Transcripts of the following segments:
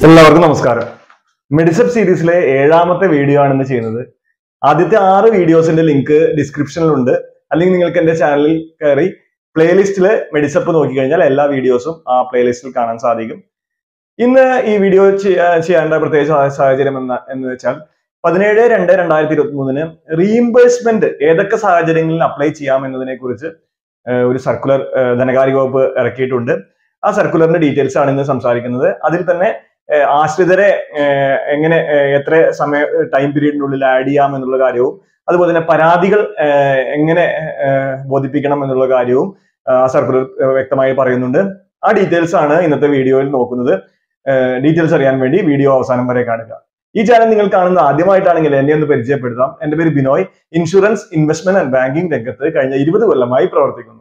എല്ലാവർക്കും നമസ്കാരം മെഡിസപ്പ് സീരീസിലെ ഏഴാമത്തെ വീഡിയോ ആണ് ഇന്ന് ചെയ്യുന്നത് ആദ്യത്തെ ആറ് വീഡിയോസിന്റെ ലിങ്ക് ഡിസ്ക്രിപ്ഷനിലുണ്ട് അല്ലെങ്കിൽ നിങ്ങൾക്ക് എന്റെ ചാനലിൽ കയറി പ്ലേലിസ്റ്റിൽ മെഡിസപ്പ് നോക്കിക്കഴിഞ്ഞാൽ എല്ലാ വീഡിയോസും ആ പ്ലേലിസ്റ്റിൽ കാണാൻ സാധിക്കും ഇന്ന് ഈ വീഡിയോ ചെയ്യേണ്ട പ്രത്യേക സാ- സാഹചര്യം എന്ന എന്ന് വെച്ചാൽ പതിനേഴ് രണ്ട് രണ്ടായിരത്തി ഇരുപത്തി മൂന്നിന് റീഇംബേഴ്സ്മെന്റ് ഏതൊക്കെ സാഹചര്യങ്ങളിൽ അപ്ലൈ ചെയ്യാം എന്നതിനെ കുറിച്ച് ഏഹ്, ഒരു സർക്കുലർ ധനകാര്യ വകുപ്പ് ഇറക്കിയിട്ടുണ്ട് ആ സർക്കുലറിന്റെ ഡീറ്റെയിൽസ് ആണ് ഇന്ന് സംസാരിക്കുന്നത് അതിൽ തന്നെ ഏഹ്, ആശ്രിതരെ ഏഹ്, എങ്ങനെ ഏഹ്, എത്ര സമയ ടൈം പീരീഡിനുള്ളിൽ ആഡ് ചെയ്യാം എന്നുള്ള കാര്യവും അതുപോലെ തന്നെ പരാതികൾ ഏഹ്, എങ്ങനെ ഏഹ്, ബോധിപ്പിക്കണം എന്നുള്ള കാര്യവും ആ സർക്കുലർ വ്യക്തമായി പറയുന്നുണ്ട് ആ ഡീറ്റെയിൽസ് ആണ് ഇന്നത്തെ വീഡിയോയിൽ നോക്കുന്നത് ഡീറ്റെയിൽസ് അറിയാൻ വേണ്ടി വീഡിയോ അവസാനം വരെ കാണുക ഈ ചാനൽ നിങ്ങൾ കാണുന്നത് ആദ്യമായിട്ടാണെങ്കിൽ എന്നെ ഒന്ന് പരിചയപ്പെടുത്താം എന്റെ പേര് Binoy insurance investment and banking രംഗത്ത് കഴിഞ്ഞ ഇരുപത് കൊല്ലമായി പ്രവർത്തിക്കുന്നു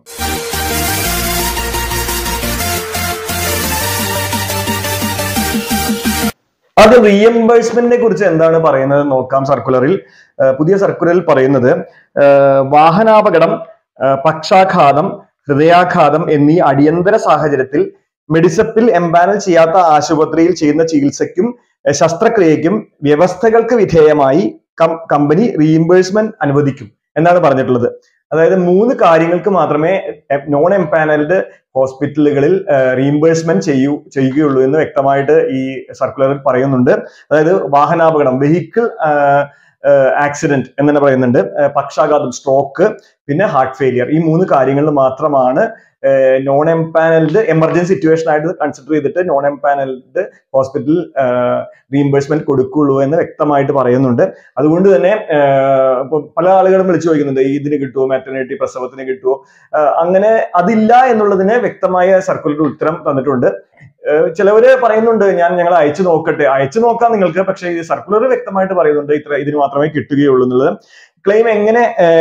അത് റീഎംബേഴ്സ്മെന്റിനെ കുറിച്ച് എന്താണ് പറയുന്നത് നോക്കാം സർക്കുലറിൽ ഏഹ് പുതിയ സർക്കുലറിൽ പറയുന്നത് ഏഹ് വാഹനാപകടം ഏഹ് പക്ഷാഘാതം ഹൃദയാഘാതം എന്നീ അടിയന്തര സാഹചര്യത്തിൽ മെഡിസപ്പിൽ എംപാനൽ ചെയ്യാത്ത ആശുപത്രിയിൽ ചെയ്യുന്ന ചികിത്സയ്ക്കും ഏഹ് ശസ്ത്രക്രിയയ്ക്കും വ്യവസ്ഥകൾക്ക് വിധേയമായി കം- കമ്പനി റീഇംബേഴ്സ്മെന്റ് അനുവദിക്കും എന്നാണ് പറഞ്ഞിട്ടുള്ളത് അതായത് മൂന്ന് കാര്യങ്ങൾക്ക് മാത്രമേ നോൺ എംപാനൽഡ് ഹോസ്പിറ്റലുകളിൽ റീഇംബേഴ്സ്മെന്റ് ചെയ്യൂ ചെയ്യുകയുള്ളൂ എന്ന് വ്യക്തമായിട്ട് ഈ സർക്കുലറിൽ പറയുന്നുണ്ട് അതായത് വാഹനാപകടം വെഹിക്കിൾ ആക്സിഡന്റ് എന്ന് തന്നെ പറയുന്നുണ്ട് ഏഹ് പക്ഷാഘാതം സ്ട്രോക്ക് പിന്നെ ഹാർട്ട് ഫെയിലിയർ ഈ മൂന്ന് കാര്യങ്ങളിൽ മാത്രമാണ് നോൺ എംപാനൽഡ് എമർജൻസി സിറ്റുവേഷൻ ആയിട്ട് കൺസിഡർ ചെയ്തിട്ട് നോൺ എംപാനൽഡ് ഹോസ്പിറ്റൽ റീഇംബേഴ്സ്മെന്റ് കൊടുക്കുള്ളൂ എന്ന് വ്യക്തമായിട്ട് പറയുന്നുണ്ട് അതുകൊണ്ട് തന്നെ ഏഹ് ഇപ്പൊ പല ആളുകളും വിളിച്ചു ചോദിക്കുന്നുണ്ട് ഇതിന് കിട്ടുമോ മാറ്റർനിറ്റി പ്രസവത്തിന് കിട്ടുമോ ഏഹ് അങ്ങനെ അതില്ല എന്നുള്ളതിന് വ്യക്തമായ സർക്കുലർ ഉത്തരം തന്നിട്ടുണ്ട് ഏഹ് ചിലവര് പറയുന്നുണ്ട് ഞാൻ ഞങ്ങൾ അയച്ചു നോക്കട്ടെ അയച്ചു നോക്കാം നിങ്ങൾക്ക് പക്ഷേ ഈ സർക്കുലർ വ്യക്തമായിട്ട് പറയുന്നുണ്ട് ഇത്ര ഇതിന് മാത്രമേ കിട്ടുകയുള്ളൂ എന്നുള്ളത് ക്ലെയിം എങ്ങനെ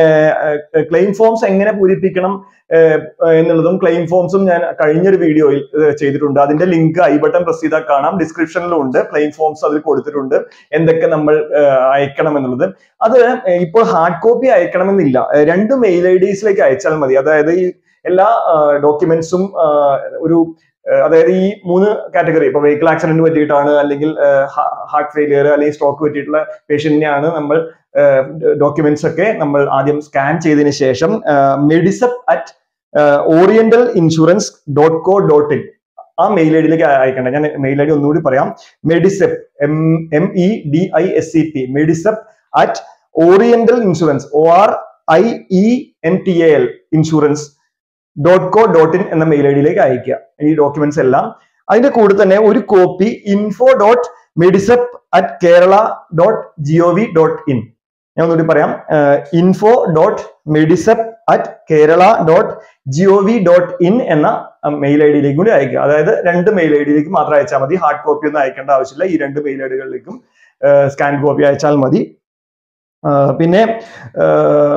ക്ലെയിം ഫോംസ് എങ്ങനെ പൂരിപ്പിക്കണം ഏഹ് എന്നുള്ളതും ക്ലെയിം ഫോംസും ഞാൻ കഴിഞ്ഞൊരു വീഡിയോയിൽ ഏഹ് ചെയ്തിട്ടുണ്ട് അതിന്റെ ലിങ്ക് ഐ ബട്ടൺ പ്രസ് ചെയ്താൽ കാണാം ഡിസ്ക്രിപ്ഷനിലും ഉണ്ട് ക്ലെയിം ഫോംസ് അതിൽ കൊടുത്തിട്ടുണ്ട് എന്തൊക്കെ നമ്മൾ ഏഹ് അയക്കണം എന്നുള്ളത് അത് ഇപ്പോൾ ഹാർഡ് കോപ്പി അയക്കണമെന്നില്ല ഏഹ് രണ്ട് മെയിൽ ഐ ഡിസിലേക്ക് അയച്ചാൽ മതി അതായത് ഈ എല്ലാ ഡോക്യുമെന്റ്സും ഒരു ഏഹ് അതായത് ഈ മൂന്ന് കാറ്റഗറി ഇപ്പൊ വെഹിക്കിൾ ആക്സിഡന്റ് പറ്റിയിട്ടാണ് അല്ലെങ്കിൽ ഹാർട്ട് ഫെയിലിയർ അല്ലെങ്കിൽ സ്ട്രോക്ക് പറ്റിയിട്ടുള്ള പേഷ്യന്റിനെയാണ് നമ്മൾ ഡോക്യുമെന്റ്സ് ഒക്കെ നമ്മൾ ആദ്യം സ്കാൻ ചെയ്തതിന് ശേഷം Medisep at oriental insurance dot co dot in ആ മെയിൽ ഐ ഡിയിലേക്ക് അയക്കേണ്ട ഞാൻ മെയിൽ ഐ ഡി ഒന്നുകൂടി പറയാം Medisep M M E D I S C P Medisep at oriental insurance O R I E N T A L insurance dot co dot in എന്ന mail I ഡിയിലേക്ക് അയക്കുക ഈ documents എല്ലാം അതിന്റെ കൂടെ തന്നെ ഒരു copy info dot Medisep at Kerala dot G O V dot in ഞാൻ ഒന്നുകൂടി പറയാം info dot Medisep at Kerala dot G O V dot in എന്ന മെയിൽ ഐ ഡിയിലേക്ക് കൂടി അയക്കുക അതായത് രണ്ട് മെയിൽ ഐ ഡിയിലേക്ക് മാത്രം അയച്ചാൽ മതി ഹാർഡ് കോപ്പി ഒന്നും അയക്കേണ്ട ആവശ്യമില്ല ഈ രണ്ട് മെയിൽ ഐ ഡികളിലേക്കും സ്കാൻ കോപ്പി അയച്ചാൽ മതി ആ, പിന്നെ ആ,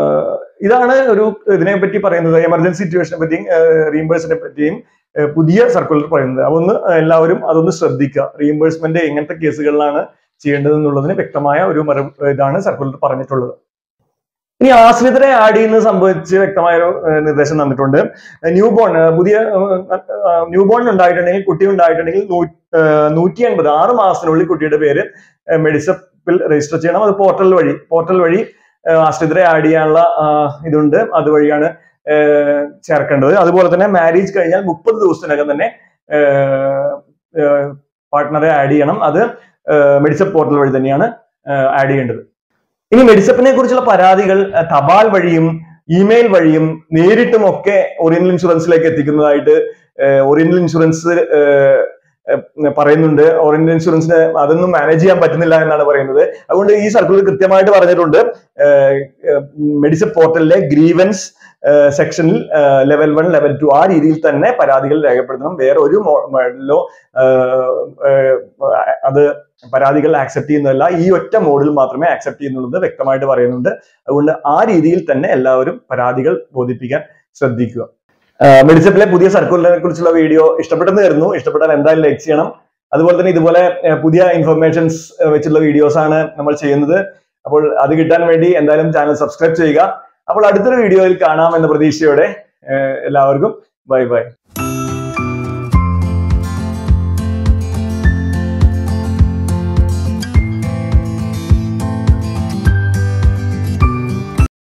ഇതാണ് ഒരു ഇതിനെ പറ്റി പറയുന്നത് എമർജൻസി സിറ്റുവേഷനെ പറ്റിയും റീംബേഴ്സിനെ പറ്റിയും ആ, പുതിയ സർക്കുലർ പറയുന്നത് അതൊന്ന് എല്ലാവരും അതൊന്ന് ശ്രദ്ധിക്കുക റീംബേഴ്സ്മെന്റ് എങ്ങനത്തെ കേസുകളിലാണ് ചെയ്യേണ്ടത് എന്നുള്ളതിന് വ്യക്തമായ ഒരു മറു ഇതാണ് സർക്കുലർ പറഞ്ഞിട്ടുള്ളത് ഇനി ആശ്രിതരെ ആഡ് ചെയ്യുന്നത് സംബന്ധിച്ച് വ്യക്തമായ ഒരു ഏഹ്, നിർദ്ദേശം തന്നിട്ടുണ്ട് ന്യൂ ബോൺ പുതിയ ന്യൂ ബോൺ ഉണ്ടായിട്ടുണ്ടെങ്കിൽ കുട്ടി ഉണ്ടായിട്ടുണ്ടെങ്കിൽ നൂ- ഏഹ്, നൂറ്റി എൺപത് ആറ് മാസത്തിനുള്ളിൽ കുട്ടിയുടെ പേര് മെഡിസപ്പിൽ രജിസ്റ്റർ ചെയ്യണം അത് പോർട്ടൽ വഴി പോർട്ടൽ വഴി ഏഹ്, ആശ്രിതരെ ആഡ് ചെയ്യാനുള്ള ആ, ഇതുണ്ട് അതുവഴിയാണ് ഏഹ്, ചേർക്കേണ്ടത് അതുപോലെ തന്നെ മാരേജ് കഴിഞ്ഞാൽ മുപ്പത് ദിവസത്തിനകം തന്നെ പാർട്ട്ണറെ ആഡ് ചെയ്യണം അത് മെഡിസപ്പ് പോർട്ടൽ വഴി തന്നെയാണ് ആഡ് ചെയ്യേണ്ടത് ഇനി മെഡിസപ്പിനെ കുറിച്ചുള്ള പരാതികൾ അഹ് തപാൽ വഴിയും ഇമെയിൽ വഴിയും നേരിട്ടും ഒക്കെ ഓറിയന്റൽ ഇൻഷുറൻസിലേക്ക് എത്തിക്കുന്നതായിട്ട് ഏഹ് ഓറിയന്റൽ ഇൻഷുറൻസ് ഏഹ് ഏഹ് പറയുന്നുണ്ട് ഓറിയന്റൽ ഇൻഷുറൻസിന് അതൊന്നും മാനേജ് ചെയ്യാൻ പറ്റുന്നില്ല എന്നാണ് പറയുന്നത് അതുകൊണ്ട് ഈ സർക്കുലർ കൃത്യമായിട്ട് പറഞ്ഞിട്ടുണ്ട് മെഡിസപ്പ് പോർട്ടലിലെ ഗ്രീവൻസ് സെക്ഷനിൽ ലെവൽ വൺ ലെവൽ ടു ആ രീതിയിൽ തന്നെ പരാതികൾ രേഖപ്പെടുത്തണം വേറെ ഒരു മോഡലോ അത് പരാതികൾ ആക്സെപ്റ്റ് ചെയ്യുന്നതല്ല ഈ ഒറ്റ മോഡിൽ മാത്രമേ ആക്സെപ്റ്റ് ചെയ്യുന്നുള്ളത് വ്യക്തമായിട്ട് പറയുന്നുണ്ട് അതുകൊണ്ട് ആ രീതിയിൽ തന്നെ എല്ലാവരും പരാതികൾ ബോധിപ്പിക്കാൻ ശ്രദ്ധിക്കുക മെഡിസപ്പിലെ പുതിയ സർക്കുലറിനെ കുറിച്ചുള്ള വീഡിയോ ഇഷ്ടപ്പെട്ടെന്ന് കരുതുന്നു ഇഷ്ടപ്പെട്ടാൽ എന്തായാലും ലൈക്ക് ചെയ്യണം അതുപോലെ തന്നെ ഇതുപോലെ ഏഹ്, പുതിയ ഇൻഫർമേഷൻസ് വെച്ചുള്ള വീഡിയോസ് ആണ് നമ്മൾ ചെയ്യുന്നത് അപ്പോൾ അത് കിട്ടാൻ വേണ്ടി എന്തായാലും ചാനൽ സബ്സ്ക്രൈബ് ചെയ്യുക അപ്പോൾ അടുത്തൊരു വീഡിയോയിൽ കാണാം എന്ന പ്രതീക്ഷയോടെ ഏഹ്, എല്ലാവർക്കും ബൈ ബൈ